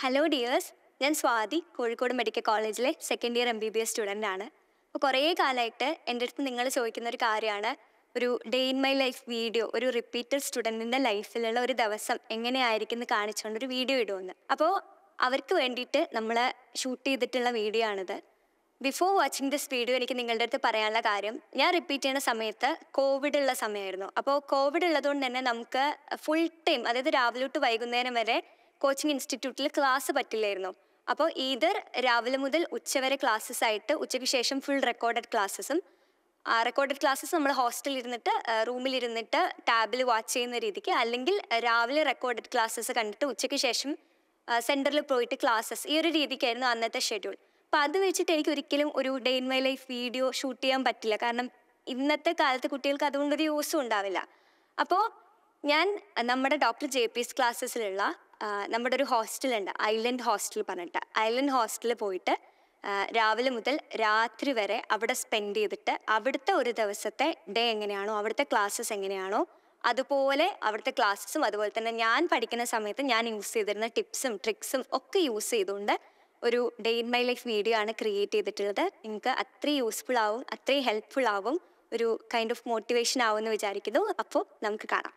hello dears ഞാൻ Swathi Kozhikode medical കോളേജിലെ second year M B B S student ആണ് അപ്പോൾ കുറേ കാലമായിട്ട് എൻ്റെ അടുത്ത് നിങ്ങൾ ചോദിക്കുന്ന ഒരു കാര്യമാണ് ഒരു day in my life video ഒരു റിപ്പീറ്റഡ് സ്റ്റുഡൻറ്റിൻ്റെ ലൈഫിലുള്ള ഒരു ദിവസം എങ്ങനെയായിരിക്കും എന്ന് കാണിച്ചുകൊണ്ട് ഒരു വീഡിയോ ഇടുമെന്ന് അപ്പോൾ അവർക്ക് വേണ്ടിയിട്ട് നമ്മൾ ഷൂട്ട് ചെയ്തിട്ടുള്ള വീഡിയോ ആണിത് ബിഫോർ വാച്ചിങ് ദിസ് വീഡിയോ എനിക്ക് നിങ്ങളുടെ അടുത്ത് പറയാനുള്ള കാര്യം ഞാൻ റിപ്പീറ്റ് ചെയ്യുന്ന സമയത്ത് കോവിഡ് ഉള്ള സമയമായിരുന്നു അപ്പോൾ കോവിഡ് ഉള്ളതുകൊണ്ട് തന്നെ നമുക്ക് ഫുൾ ടൈം അതായത് രാവിലെ തൊട്ട് വൈകുന്നേരം വരെ കോച്ചിങ് ഇൻസ്റ്റിറ്റ്യൂട്ടിൽ ക്ലാസ് പറ്റില്ലായിരുന്നു അപ്പോൾ ഈതർ രാവിലെ മുതൽ ഉച്ചവരെ ക്ലാസ്സസ് ആയിട്ട് ഉച്ചയ്ക്ക് ശേഷം ഫുൾ റെക്കോർഡഡ് ക്ലാസ്സസും റെക്കോർഡഡ് ക്ലാസ്സസ് നമ്മൾ ഹോസ്റ്റലിൽ ഇരുന്നിട്ട് റൂമിൽ ഇരുന്നിട്ട് ടാബിൽ വാച്ച് ചെയ്യുന്ന രീതിക്ക് അല്ലെങ്കിൽ രാവിലെ റെക്കോർഡഡ് ക്ലാസ്സസ് കണ്ടിട്ട് ഉച്ചയ്ക്ക് ശേഷം സെൻറ്ററിൽ പോയിട്ട് ക്ലാസ്സസ് ഈ ഒരു രീതിക്കായിരുന്നു അന്നത്തെ ഷെഡ്യൂൾ അപ്പോൾ അത് വെച്ചിട്ട് എനിക്ക് ഒരിക്കലും ഒരു day in my life video shoot ചെയ്യാൻ പറ്റില്ല കാരണം ഇന്നത്തെ കാലത്ത് കുട്ടികൾക്ക് അതുകൊണ്ടൊരു യൂസും ഉണ്ടാവില്ല അപ്പോൾ ഞാൻ നമ്മുടെ ഡോക്ടർ ജെ പി എസ് ക്ലാസ്സസിലുള്ള നമ്മുടെ ഒരു ഹോസ്റ്റലുണ്ട് ഐലൻഡ് ഹോസ്റ്റൽ പറഞ്ഞിട്ട് ഐലൻഡ് ഹോസ്റ്റലിൽ പോയിട്ട് ആ, രാവിലെ മുതൽ രാത്രി വരെ അവിടെ സ്പെൻഡ് ചെയ്തിട്ട് അവിടുത്തെ ഒരു ദിവസത്തെ ഡേ എങ്ങനെയാണോ അവിടുത്തെ ക്ലാസ്സസ് എങ്ങനെയാണോ അതുപോലെ അവിടുത്തെ ക്ലാസ്സസും അതുപോലെ തന്നെ ഞാൻ പഠിക്കുന്ന സമയത്ത് ഞാൻ യൂസ് ചെയ്തിരുന്ന ടിപ്സും ട്രിക്സും ഒക്കെ യൂസ് ചെയ്തുകൊണ്ട് ഒരു day in my life video ആണ് ക്രിയേറ്റ് ചെയ്തിട്ടുള്ളത് നിങ്ങൾക്ക് അത്രയും യൂസ്ഫുൾ ആവും അത്രയും ഹെൽപ്ഫുൾ ആവും ഒരു കൈൻഡ് ഓഫ് മോട്ടിവേഷൻ ആവുമെന്ന് വിചാരിക്കുന്നു അപ്പോൾ നമുക്ക് കാണാം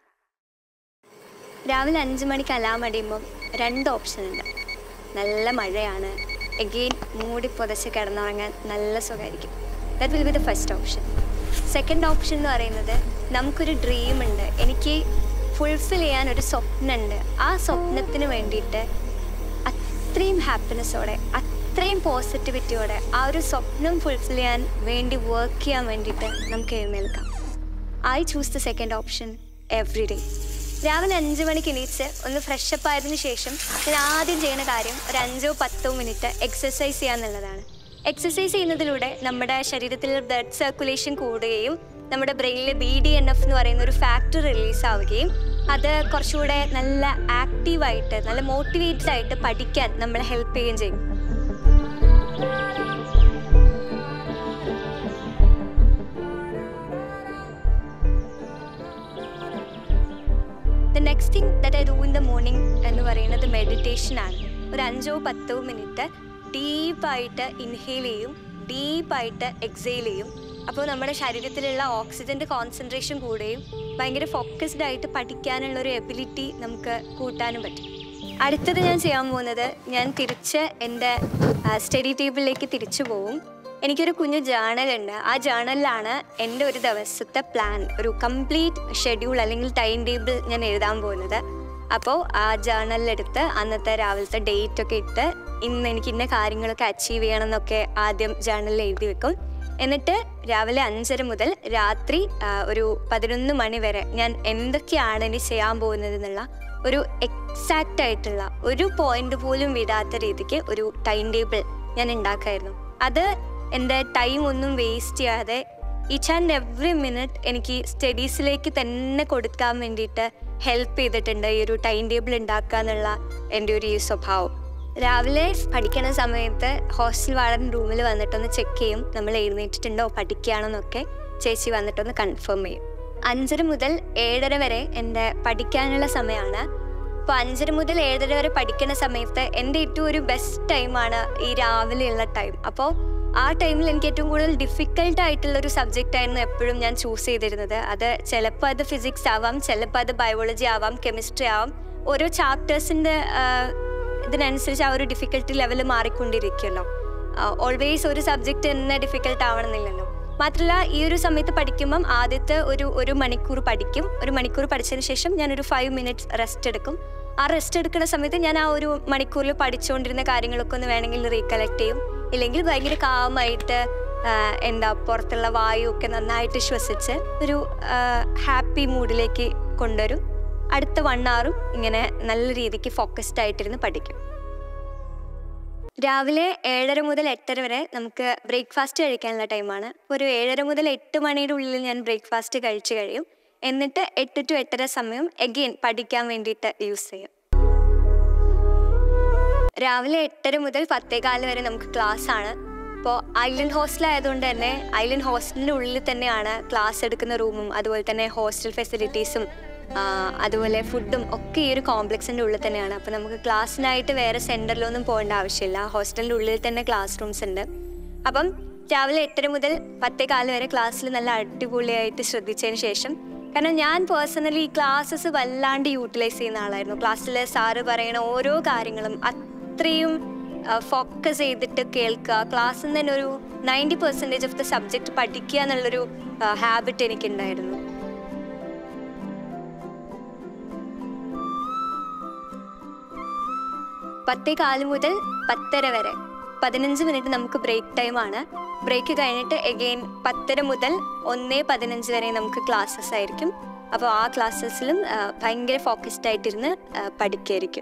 രാവിലെ അഞ്ച് മണിക്ക് അലാം അടിയുമ്പം രണ്ട് ഓപ്ഷൻ ഉണ്ട് നല്ല മഴയാണ് എഗെയിൻ മൂടി പുതച്ച് കിടന്നുറങ്ങാൻ നല്ല സുഖമായിരിക്കും that will be the first option second option എന്ന് പറയുന്നത് നമുക്കൊരു ഡ്രീം ഉണ്ട് എനിക്ക് ഫുൾഫിൽ ചെയ്യാൻ ഒരു സ്വപ്നമുണ്ട് ആ സ്വപ്നത്തിന് വേണ്ടിയിട്ട് അത്രയും ഹാപ്പിനെസ്സോടെ അത്രയും പോസിറ്റിവിറ്റിയോടെ ആ ഒരു സ്വപ്നം ഫുൾഫിൽ ചെയ്യാൻ വേണ്ടി വർക്ക് ചെയ്യാൻ വേണ്ടിയിട്ട് നമുക്ക് എഴുന്നേൽക്കാം I choose the second option every day രാവിലെ അഞ്ച് മണിക്ക് എണീച്ച് ഒന്ന് ഫ്രഷപ്പ് ആയതിനു ശേഷം ഞാൻ ആദ്യം ചെയ്യുന്ന കാര്യം ഒരു അഞ്ചോ പത്തോ മിനിറ്റ് എക്സസൈസ് ചെയ്യാന്നുള്ളതാണ് എക്സസൈസ് ചെയ്യുന്നതിലൂടെ നമ്മുടെ ശരീരത്തിൽ ബ്ലഡ് സർക്കുലേഷൻ കൂടുകയും നമ്മുടെ ബ്രെയിനിൽ ബി ഡി എൻ എഫ് എന്ന് പറയുന്ന ഒരു ഫാക്ടർ റിലീസ് ആവുകയും അത് കുറച്ചുകൂടെ നല്ല ആക്റ്റീവായിട്ട് നല്ല മോട്ടിവേറ്റഡ് ആയിട്ട് പഠിക്കാൻ നമ്മളെ ഹെൽപ്പ് ചെയ്യുകയും ചെയ്യും the next thing that I do in the morning എന്ന് പറയുന്നത് മെഡിറ്റേഷൻ ആണ് ഒരു അഞ്ചോ പത്തോ മിനിറ്റ് ഡീപ്പായിട്ട് ഇൻഹെയിൽ ചെയ്യും ഡീപ്പായിട്ട് എക്സെയിൽ ചെയ്യും അപ്പോൾ നമ്മുടെ ശരീരത്തിലുള്ള ഓക്സിജൻ്റെ കോൺസെൻട്രേഷൻ കൂടുകയും ഭയങ്കര ഫോക്കസ്ഡ് ആയിട്ട് പഠിക്കാനുള്ള ഒരു എബിലിറ്റി നമുക്ക് കൂട്ടാനും പറ്റും അടുത്തത് ഞാൻ ചെയ്യാൻ പോകുന്നത് ഞാൻ തിരിച്ച് എൻ്റെ സ്റ്റഡി ടേബിളിലേക്ക് തിരിച്ചു പോവും എനിക്കൊരു കുഞ്ഞു ജേണലുണ്ട് ആ ജേണലിലാണ് എൻ്റെ ഒരു ദിവസത്തെ പ്ലാൻ ഒരു കംപ്ലീറ്റ് ഷെഡ്യൂൾ അല്ലെങ്കിൽ ടൈം ടേബിൾ ഞാൻ എഴുതാൻ പോകുന്നത് അപ്പോൾ ആ ജേണലിലെടുത്ത് അന്നത്തെ രാവിലത്തെ ഡേറ്റ് ഒക്കെ ഇട്ട് ഇന്ന് എനിക്ക് ഇന്ന കാര്യങ്ങളൊക്കെ അച്ചീവ് ചെയ്യണം എന്നൊക്കെ ആദ്യം ജേണലിൽ എഴുതി വെക്കും എന്നിട്ട് രാവിലെ അഞ്ചര മുതൽ രാത്രി ആ, ഒരു പതിനൊന്ന് മണി വരെ ഞാൻ എന്തൊക്കെയാണ് ഇനി ചെയ്യാൻ പോകുന്നത് എന്നുള്ള ഒരു എക്സാക്റ്റ് ആയിട്ടുള്ള ഒരു പോയിന്റ് പോലും വിടാത്ത രീതിക്ക് ഒരു ടൈം ടേബിൾ ഞാൻ ഉണ്ടാക്കായിരുന്നു അത് എൻ്റെ ടൈം ഒന്നും വേസ്റ്റ് ചെയ്യാതെ ഈച്ച് ആൻഡ് എവറി മിനിറ്റ് എനിക്ക് സ്റ്റഡീസിലേക്ക് തന്നെ കൊടുക്കാൻ വേണ്ടിയിട്ട് ഹെൽപ്പ് ചെയ്തിട്ടുണ്ട് ഈ ഒരു ടൈം ടേബിൾ ഉണ്ടാക്കുക എന്നുള്ള എൻ്റെ ഒരു ഈ സ്വഭാവം രാവിലെ പഠിക്കുന്ന സമയത്ത് ഹോസ്റ്റൽ വാർഡൻ റൂമിൽ വന്നിട്ടൊന്ന് ചെക്ക് ചെയ്യും നമ്മൾ എഴുന്നേറ്റിട്ടുണ്ടോ പഠിക്കുകയാണോ എന്നൊക്കെ ചേച്ചി വന്നിട്ടൊന്ന് കൺഫേം ചെയ്യും അഞ്ചര മുതൽ ഏഴര വരെ എൻ്റെ പഠിക്കാനുള്ള സമയമാണ് അപ്പോൾ അഞ്ചര മുതൽ ഏഴര വരെ പഠിക്കുന്ന സമയത്ത് എൻ്റെ ഏറ്റവും ഒരു ബെസ്റ്റ് ടൈമാണ് ഈ രാവിലെയുള്ള ടൈം അപ്പോൾ ആ ടൈമിൽ എനിക്ക് ഏറ്റവും കൂടുതൽ ഡിഫിക്കൽട്ട് ആയിട്ടുള്ള ഒരു സബ്ജക്റ്റ് ആയിരുന്നു എപ്പോഴും ഞാൻ ചൂസ് ചെയ്തിരുന്നത് അത് ചിലപ്പോൾ അത് ഫിസിക്സ് ആവാം ചിലപ്പോൾ അത് ബയോളജി ആവാം കെമിസ്ട്രി ആവാം ഓരോ ചാപ്റ്റേഴ്സിൻ്റെ ഇതിനനുസരിച്ച് ആ ഒരു ഡിഫിക്കൽട്ടി ലെവൽ മാറിക്കൊണ്ടിരിക്കുമല്ലോ ഓൾവേസ് ഒരു സബ്ജക്റ്റ് തന്നെ ഡിഫിക്കൽട്ട് ആവണമെന്നില്ലല്ലോ മാത്രമല്ല ഈ ഒരു സമയത്ത് പഠിക്കുമ്പം ആദ്യത്തെ ഒരു ഒരു മണിക്കൂർ പഠിക്കും ഒരു മണിക്കൂർ പഠിച്ചതിന് ശേഷം ഞാൻ ഒരു ഫൈവ് മിനിറ്റ്സ് റെസ്റ്റ് എടുക്കും ആ റെസ്റ്റ് എടുക്കുന്ന സമയത്ത് ഞാൻ ആ ഒരു മണിക്കൂറിൽ പഠിച്ചുകൊണ്ടിരുന്ന കാര്യങ്ങളൊക്കെ ഒന്ന് വേണമെങ്കിൽ റീകളക്ട് ചെയ്യും ഇല്ലെങ്കിൽ ഭയങ്കര കാമായിട്ട് എന്താ പുറത്തുള്ള വായു ഒക്കെ നന്നായിട്ട് ശ്വസിച്ച് ഒരു ഹാപ്പി മൂഡിലേക്ക് കൊണ്ടുവരും അടുത്ത വൺ അവറും ഇങ്ങനെ നല്ല രീതിക്ക് ഫോക്കസ്ഡ് ആയിട്ടിരുന്ന് പഠിക്കും രാവിലെ ഏഴര മുതൽ എട്ടര വരെ നമുക്ക് ബ്രേക്ക്ഫാസ്റ്റ് കഴിക്കാനുള്ള ടൈമാണ് ഒരു ഏഴര മുതൽ എട്ട് മണിയുടെ ഉള്ളിൽ ഞാൻ ബ്രേക്ക്ഫാസ്റ്റ് കഴിച്ചു കഴിയും എന്നിട്ട് എട്ട് ടു എട്ടര സമയം എഗെയിൻ പഠിക്കാൻ വേണ്ടിയിട്ട് യൂസ് ചെയ്യും രാവിലെ എട്ടര മുതൽ പത്തേകാല് വരെ നമുക്ക് ക്ലാസ് ആണ് അപ്പോൾ ഐലൻഡ് ഹോസ്റ്റൽ ആയതുകൊണ്ട് തന്നെ ഐലൻഡ് ഹോസ്റ്റലിൻ്റെ ഉള്ളിൽ തന്നെയാണ് ക്ലാസ് എടുക്കുന്ന റൂമും അതുപോലെ തന്നെ ഹോസ്റ്റൽ ഫെസിലിറ്റീസും അതുപോലെ ഫുഡും ഒക്കെ ഈ ഒരു കോംപ്ലക്സിൻ്റെ ഉള്ളിൽ തന്നെയാണ് അപ്പോൾ നമുക്ക് ക്ലാസ്സിനായിട്ട് വേറെ സെൻറ്ററിലൊന്നും പോകേണ്ട ആവശ്യമില്ല ഹോസ്റ്റലിൻ്റെ ഉള്ളിൽ തന്നെ ക്ലാസ് റൂംസ് ഉണ്ട് അപ്പം രാവിലെ എട്ടര മുതൽ പത്തേ കാല് വരെ ക്ലാസ്സിൽ നല്ല അടിപൊളിയായിട്ട് ശ്രദ്ധിച്ചതിന് ശേഷം കാരണം ഞാൻ പേഴ്സണലി ഈ ക്ലാസ്സസ് വല്ലാണ്ട് യൂട്ടിലൈസ് ചെയ്യുന്ന ആളായിരുന്നു ക്ലാസ്സിൽ സാറ് പറയണ ഓരോ കാര്യങ്ങളും അത്രയും ഫോക്കസ് ചെയ്തിട്ട് കേൾക്കുക ക്ലാസ്സിൽ നിന്ന് തന്നെ ഒരു ninety percentage of the subject പഠിക്കുക എന്നുള്ളൊരു ഹാബിറ്റ് എനിക്കുണ്ടായിരുന്നു പത്തേ കാല് മുതൽ പത്തര വരെ പതിനഞ്ച് മിനിറ്റ് നമുക്ക് ബ്രേക്ക് ടൈമാണ് ബ്രേക്ക് കഴിഞ്ഞിട്ട് എഗെയിൻ പത്തര മുതൽ ഒന്നേ പതിനഞ്ച് വരെ നമുക്ക് ക്ലാസ്സസ് ആയിരിക്കും അപ്പോൾ ആ ക്ലാസ്സസിലും ഭയങ്കര ഫോക്കസ്ഡ് ആയിട്ടിരുന്ന് ആ, പഠിക്കുമായിരിക്കും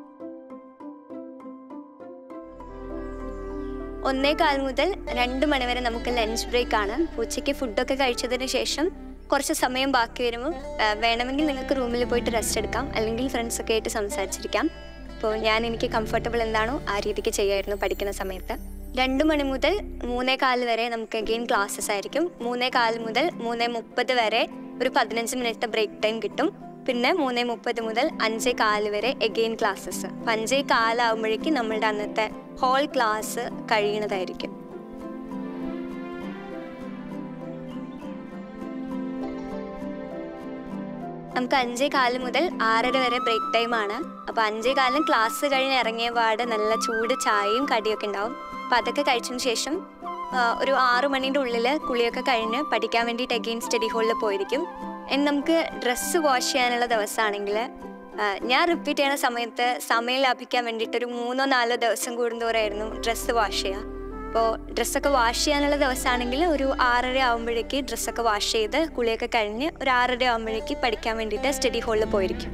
ഒന്നേ കാൽ മുതൽ രണ്ട് മണി വരെ നമുക്ക് ലഞ്ച് ബ്രേക്ക് ആണ് ഉച്ചയ്ക്ക് ഫുഡൊക്കെ കഴിച്ചതിന് ശേഷം കുറച്ച് സമയം ബാക്കി വരുമ്പോൾ ആ, വേണമെങ്കിൽ നിങ്ങൾക്ക് റൂമിൽ പോയിട്ട് റെസ്റ്റ് എടുക്കാം അല്ലെങ്കിൽ ഫ്രണ്ട്സ് ഒക്കെ ആയിട്ട് സംസാരിച്ചിരിക്കാം അപ്പോൾ ഞാൻ എനിക്ക് കംഫർട്ടബിൾ എന്താണോ ആ രീതിക്ക് ചെയ്യായിരുന്നു പഠിക്കുന്ന സമയത്ത് രണ്ട് മണി മുതൽ മൂന്നേ കാല് വരെ നമുക്ക് അഗെയിൻ ക്ലാസ്സസ് ആയിരിക്കും മൂന്നേ കാല് മുതൽ മൂന്നേ മുപ്പത് വരെ ഒരു പതിനഞ്ച് മിനിറ്റ് ബ്രേക്ക് ടൈം കിട്ടും പിന്നെ മൂന്നേ മുപ്പത് മുതൽ അഞ്ചേ കാല് വരെ എഗെയിൻ ക്ലാസ്സസ് അപ്പം അഞ്ചേ കാലാവുമ്പോഴേക്കും നമ്മളുടെ അന്നത്തെ ഹോൾ ക്ലാസ് കഴിയണതായിരിക്കും നമുക്ക് അഞ്ചേ കാല് മുതൽ ആറര വരെ ബ്രേക്ക് ടൈം ആണ് അപ്പോൾ അഞ്ചേ കാലിന് ക്ലാസ് കഴിഞ്ഞ് ഇറങ്ങിയ പാട് നല്ല ചൂട് ചായയും കടിയൊക്കെ ഉണ്ടാവും അപ്പോൾ അതൊക്കെ കഴിച്ചതിന് ശേഷം ആ, ഒരു ആറു മണീൻ്റെ ഉള്ളിൽ കുളിയൊക്കെ കഴിഞ്ഞ് പഠിക്കാൻ വേണ്ടിയിട്ട് അഗെയിൻ സ്റ്റഡി ഹോളിൽ പോയിരിക്കും ഇനി നമുക്ക് ഡ്രസ്സ് വാഷ് ചെയ്യാനുള്ള ദിവസമാണെങ്കിൽ ഞാൻ റിപ്പീറ്റ് ചെയ്യുന്ന സമയത്ത് സമയം ലാഭിക്കാൻ വേണ്ടിയിട്ട് ഒരു മൂന്നോ നാലോ ദിവസം കൂടുന്തോറായിരുന്നു ഡ്രസ്സ് വാഷ് ചെയ്യുക അപ്പോൾ ഡ്രസ്സൊക്കെ വാഷ് ചെയ്യാനുള്ള ദിവസമാണെങ്കിൽ ഒരു ആറര ആകുമ്പോഴേക്ക് ഡ്രസ്സൊക്കെ വാഷ് ചെയ്ത് കുളിയൊക്കെ കഴിഞ്ഞ് ഒരു ആറര ആകുമ്പോഴേക്ക് പഠിക്കാൻ വേണ്ടിയിട്ട് സ്റ്റഡി ഹോളിൽ പോയിരിക്കും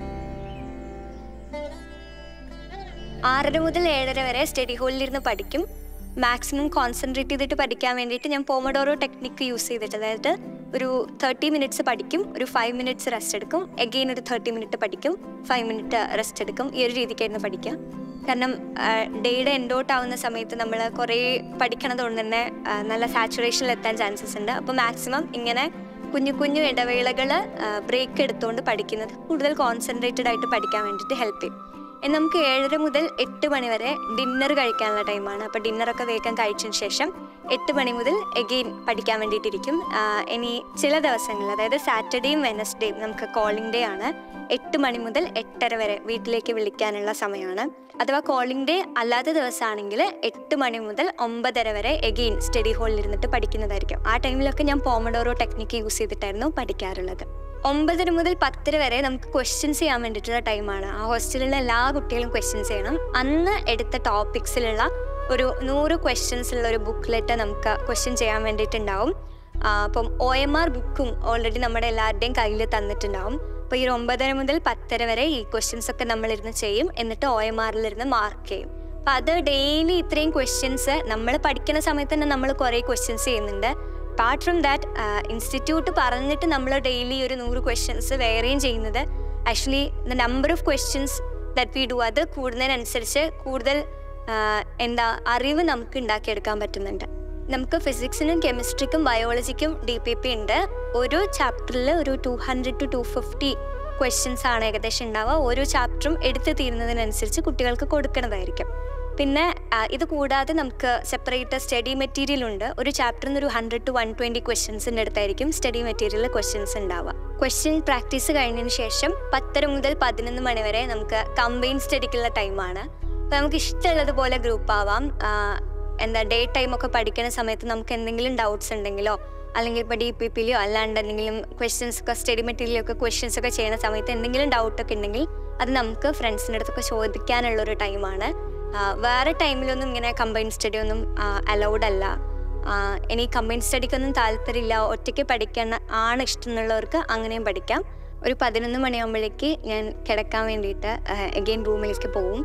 ആറര മുതൽ ഏഴര വരെ സ്റ്റഡി ഹോളിലിരുന്ന് പഠിക്കും മാക്സിമം കോൺസെൻട്രേറ്റ് ചെയ്തിട്ട് പഠിക്കാൻ വേണ്ടിയിട്ട് ഞാൻ പോമഡോറോ ടെക്നിക്ക് യൂസ് ചെയ്തിട്ട് അതായത് ഒരു തേർട്ടി മിനിറ്റ്സ് പഠിക്കും ഒരു ഫൈവ് മിനിറ്റ്സ് റെസ്റ്റ് എടുക്കും എഗെയിൻ ഒരു തേർട്ടി മിനിറ്റ് പഠിക്കും ഫൈവ് മിനിറ്റ് റെസ്റ്റ് എടുക്കും ഈ ഒരു രീതിക്കായിരുന്നു പഠിക്കുക കാരണം ഡേയുടെ എൻഡോട്ട് ആവുന്ന സമയത്ത് നമ്മൾ കുറേ പഠിക്കണത് കൊണ്ട് തന്നെ ആ, നല്ല സാച്ചുറേഷനിൽ എത്താൻ ചാൻസസ് ഉണ്ട് അപ്പോൾ മാക്സിമം ഇങ്ങനെ കുഞ്ഞു കുഞ്ഞു ഇടവേളകൾ ബ്രേക്ക് എടുത്തുകൊണ്ട് പഠിക്കുന്നത് കൂടുതൽ കോൺസെൻട്രേറ്റഡ് ആയിട്ട് പഠിക്കാൻ വേണ്ടിയിട്ട് ഹെൽപ്പ് ചെയ്യും ഇനി നമുക്ക് ഏഴര മുതൽ എട്ട് മണി വരെ ഡിന്നർ കഴിക്കാനുള്ള ടൈമാണ് അപ്പോൾ ഡിന്നറൊക്കെ വേഗം കഴിച്ചതിന് ശേഷം എട്ട് മണി മുതൽ എഗെയിൻ പഠിക്കാൻ വേണ്ടിയിട്ടിരിക്കും ആ, ഇനി ചില ദിവസങ്ങളിൽ അതായത് സാറ്റർഡേയും വെനസ്ഡേയും നമുക്ക് കോളിംഗ് ഡേ ആണ് എട്ട് മണി മുതൽ എട്ടര വരെ വീട്ടിലേക്ക് വിളിക്കാനുള്ള സമയമാണ് അഥവാ കോളിംഗ് ഡേ അല്ലാത്ത ദിവസമാണെങ്കിൽ എട്ട് മണി മുതൽ ഒമ്പതര വരെ എഗെയിൻ സ്റ്റഡി ഹോളിൽ ഇരുന്നിട്ട് പഠിക്കുന്നതായിരിക്കും ആ ടൈമിലൊക്കെ ഞാൻ പോമഡോറോ ടെക്നിക്ക് യൂസ് ചെയ്തിട്ടായിരുന്നു പഠിക്കാറുള്ളത് ഒമ്പതര മുതൽ പത്തര വരെ നമുക്ക് ക്വസ്റ്റ്യൻസ് ചെയ്യാൻ വേണ്ടിയിട്ടുള്ള ടൈമാണ് ആ ഹോസ്റ്റലിലെ എല്ലാ കുട്ടികളും ക്വസ്റ്റ്യൻസ് ചെയ്യണം അന്ന് എടുത്ത ടോപ്പിക്സിലുള്ള ഒരു നൂറ് ക്വസ്റ്റ്യൻസ് ഉള്ള ഒരു ബുക്ക്ലെറ്റ് നമുക്ക് ക്വസ്റ്റ്യൻ ചെയ്യാൻ വേണ്ടിയിട്ടുണ്ടാവും ആ, അപ്പം ഒ എം ആർ ബുക്കും ഓൾറെഡി നമ്മുടെ എല്ലാവരുടെയും കയ്യിൽ തന്നിട്ടുണ്ടാവും അപ്പോൾ ഈ ഒരു ഒമ്പതര മുതൽ പത്തര വരെ ഈ ക്വസ്റ്റ്യൻസ് ഒക്കെ നമ്മളിരുന്ന് ചെയ്യും എന്നിട്ട് ഒ എം ആറിലിരുന്ന് മാർക്ക് ചെയ്യും അപ്പം അത് ഡെയിലി ഇത്രയും ക്വസ്റ്റ്യൻസ് നമ്മൾ പഠിക്കുന്ന സമയത്ത് തന്നെ നമ്മൾ കുറേ ക്വസ്റ്റ്യൻസ് ചെയ്യുന്നുണ്ട് അപ്പാർട്ട് ഫ്രം ദാറ്റ് ഇൻസ്റ്റിറ്റ്യൂട്ട് പറഞ്ഞിട്ട് നമ്മൾ ഡെയിലി ഒരു നൂറ് ക്വസ്റ്റ്യൻസ് വേറെയും ചെയ്യുന്നത് actually the number of questions that we do അത് കൂടുന്നതിനനുസരിച്ച് കൂടുതൽ ആ, എന്താ അറിവ് നമുക്ക് ഉണ്ടാക്കിയെടുക്കാൻ പറ്റുന്നുണ്ട് നമുക്ക് ഫിസിക്സിനും കെമിസ്ട്രിക്കും ബയോളജിക്കും ഡി പി പി ഉണ്ട് ഒരു ചാപ്റ്ററിൽ ഒരു two hundred to two fifty questions ആണ് ഏകദേശം ഉണ്ടാവുക ഓരോ ചാപ്റ്ററും എടുത്ത് തീരുന്നതിനനുസരിച്ച് കുട്ടികൾക്ക് കൊടുക്കുന്നതായിരിക്കും പിന്നെ ആ, ഇത് കൂടാതെ നമുക്ക് സെപ്പറേറ്റ് സ്റ്റഡി മെറ്റീരിയൽ ഉണ്ട് ഒരു ചാപ്റ്ററിൽ നിന്ന് ഒരു ഹൺഡ്രഡ് ടു വൺ ട്വൻറ്റി ക്വസ്റ്റ്യൻസിൻ്റെ അടുത്തായിരിക്കും സ്റ്റഡി മെറ്റീരിയൽ ക്വസ്റ്റ്യൻസ് ഉണ്ടാവുക ക്വസ്റ്റ്യൻ പ്രാക്ടീസ് കഴിഞ്ഞതിന് ശേഷം പത്തര മുതൽ പതിനൊന്ന് മണി വരെ നമുക്ക് കമ്പൈൻ സ്റ്റഡിക്കുള്ള ടൈമാണ് അപ്പോൾ നമുക്ക് ഇഷ്ടമുള്ളതുപോലെ ഗ്രൂപ്പ് ആവാം ആ, എന്താ ഡേ ടൈം ഒക്കെ പഠിക്കുന്ന സമയത്ത് നമുക്ക് എന്തെങ്കിലും ഡൗട്ട്സ് ഉണ്ടെങ്കിലോ അല്ലെങ്കിൽ ഇപ്പോൾ ഡി പി പിയിലോ അല്ലാണ്ട് എന്തെങ്കിലും ക്വസ്റ്റ്യൻസ് ഒക്കെ സ്റ്റഡി മെറ്റീരിയലൊക്കെ ക്വസ്റ്റ്യൻസ് ഒക്കെ ചെയ്യുന്ന സമയത്ത് എന്തെങ്കിലും ഡൗട്ടൊക്കെ ഉണ്ടെങ്കിൽ അത് നമുക്ക് ഫ്രണ്ട്സിൻ്റെ അടുത്തൊക്കെ ചോദിക്കാനുള്ള ഒരു ടൈമാണ് വേറെ ടൈമിലൊന്നും ഇങ്ങനെ കമ്പൈൻ സ്റ്റഡി ഒന്നും അലൗഡ് അല്ല ആ, ഇനി കമ്പൈൻ സ്റ്റഡിക്കൊന്നും താല്പര്യമില്ല ഒറ്റയ്ക്ക് പഠിക്കാൻ ആണ് ഇഷ്ടം എന്നുള്ളവർക്ക് അങ്ങനെയും പഠിക്കാം ഒരു പതിനൊന്ന് മണിയാകുമ്പോഴേക്ക് ഞാൻ കിടക്കാൻ വേണ്ടിയിട്ട് എഗെയിൻ റൂമിലേക്ക് പോകും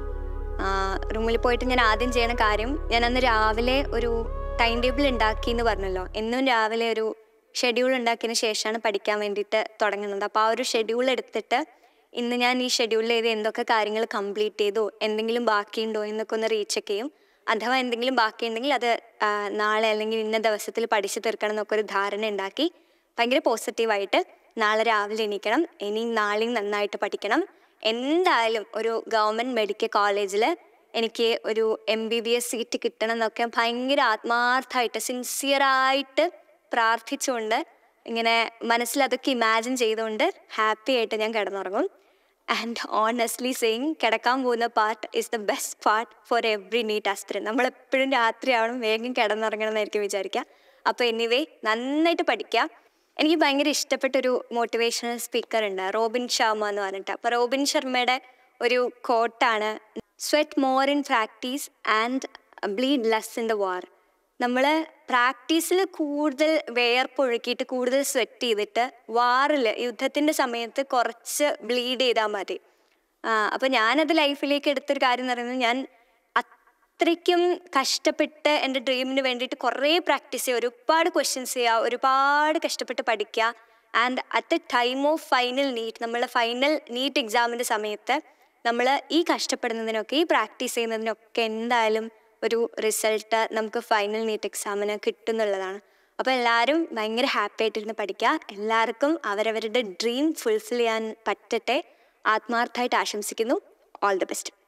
റൂമിൽ പോയിട്ട് ഞാൻ ആദ്യം ചെയ്യണ കാര്യം ഞാൻ അന്ന് രാവിലെ ഒരു ടൈം ടേബിൾ ഉണ്ടാക്കി എന്ന് പറഞ്ഞല്ലോ എന്നും രാവിലെ ഒരു ഷെഡ്യൂൾ ഉണ്ടാക്കിയതിന് ശേഷമാണ് പഠിക്കാൻ വേണ്ടിയിട്ട് തുടങ്ങുന്നത് അപ്പോൾ ആ ഒരു ഷെഡ്യൂൾ എടുത്തിട്ട് ഇന്ന് ഞാൻ ഈ ഷെഡ്യൂളിൽ ചെയ്ത് എന്തൊക്കെ കാര്യങ്ങൾ കംപ്ലീറ്റ് ചെയ്തു എന്തെങ്കിലും ബാക്കിയുണ്ടോ എന്നൊക്കെ ഒന്ന് റീചെക്ക് ചെയ്യും അഥവാ എന്തെങ്കിലും ബാക്കിയുണ്ടെങ്കിൽ അത് ആ, നാളെ അല്ലെങ്കിൽ ഇന്ന ദിവസത്തിൽ പഠിച്ചു തീർക്കണം എന്നൊക്കെ ഒരു ധാരണ ഉണ്ടാക്കി ഭയങ്കര പോസിറ്റീവായിട്ട് നാളെ രാവിലെ എണീക്കണം ഇനിയും നാളെയും നന്നായിട്ട് പഠിക്കണം എന്തായാലും ഒരു ഗവൺമെൻറ് മെഡിക്കൽ കോളേജിൽ എനിക്ക് ഒരു M B B S seat കിട്ടണം എന്നൊക്കെ ഭയങ്കര ആത്മാർത്ഥമായിട്ട് സിൻസിയറായിട്ട് പ്രാർത്ഥിച്ചുകൊണ്ട് ഇങ്ങനെ മനസ്സിൽ അതൊക്കെ ഇമാജിൻ ചെയ്തുകൊണ്ട് ഹാപ്പി ആയിട്ട് ഞാൻ കിടന്നുറങ്ങും ആൻഡ് ഓണസ്റ്റ്ലി സെയിങ് കിടക്കാൻ പോകുന്ന part is the best part for every NEET aspirant നമ്മളെപ്പോഴും രാത്രിയാവണം വേഗം കിടന്നുറങ്ങണം എന്നായിരിക്കും വിചാരിക്കുക അപ്പോൾ എനിവേ നന്നായിട്ട് പഠിക്കുക എനിക്ക് ഭയങ്കര ഇഷ്ടപ്പെട്ടൊരു മോട്ടിവേഷണൽ സ്പീക്കർ ഉണ്ട് റോബിൻ ശർമ്മ എന്ന് പറഞ്ഞിട്ട് അപ്പോൾ റോബിൻ ശർമ്മയുടെ ഒരു കോട്ടാണ് sweat more in practice and bleed less in the war നമ്മൾ പ്രാക്ടീസിൽ കൂടുതൽ വേർപ്പൊഴുക്കിയിട്ട് കൂടുതൽ സ്വെറ്റ് ചെയ്തിട്ട് വാറിൽ യുദ്ധത്തിൻ്റെ സമയത്ത് കുറച്ച് ബ്ലീഡ് ചെയ്താൽ മതി അപ്പോൾ ഞാനത് ലൈഫിലേക്ക് എടുത്തൊരു കാര്യം എന്ന് പറയുന്നത് ഞാൻ അത്രയ്ക്കും കഷ്ടപ്പെട്ട് എൻ്റെ ഡ്രീമിന് വേണ്ടിയിട്ട് കുറേ പ്രാക്ടീസ് ചെയ്യുക ഒരുപാട് ക്വസ്റ്റ്യൻസ് ചെയ്യുക ഒരുപാട് കഷ്ടപ്പെട്ട് പഠിക്കുക and at the time of final NEET നമ്മൾ ഫൈനൽ നീറ്റ് എക്സാമിൻ്റെ സമയത്ത് നമ്മൾ ഈ കഷ്ടപ്പെടുന്നതിനൊക്കെ ഈ പ്രാക്ടീസ് ചെയ്യുന്നതിനൊക്കെ എന്തായാലും ഒരു റിസൾട്ട് നമുക്ക് ഫൈനൽ നീറ്റ് എക്സാമിന് കിട്ടുന്നുള്ളതാണ് അപ്പോൾ എല്ലാവരും ഭയങ്കര ഹാപ്പി ആയിട്ടിരുന്ന് പഠിക്കുക എല്ലാവർക്കും അവരവരുടെ ഡ്രീം ഫുൾഫിൽ ചെയ്യാൻ പറ്റട്ടെ ആത്മാർത്ഥമായിട്ട് ആശംസിക്കുന്നു ഓൾ ദി ബെസ്റ്റ്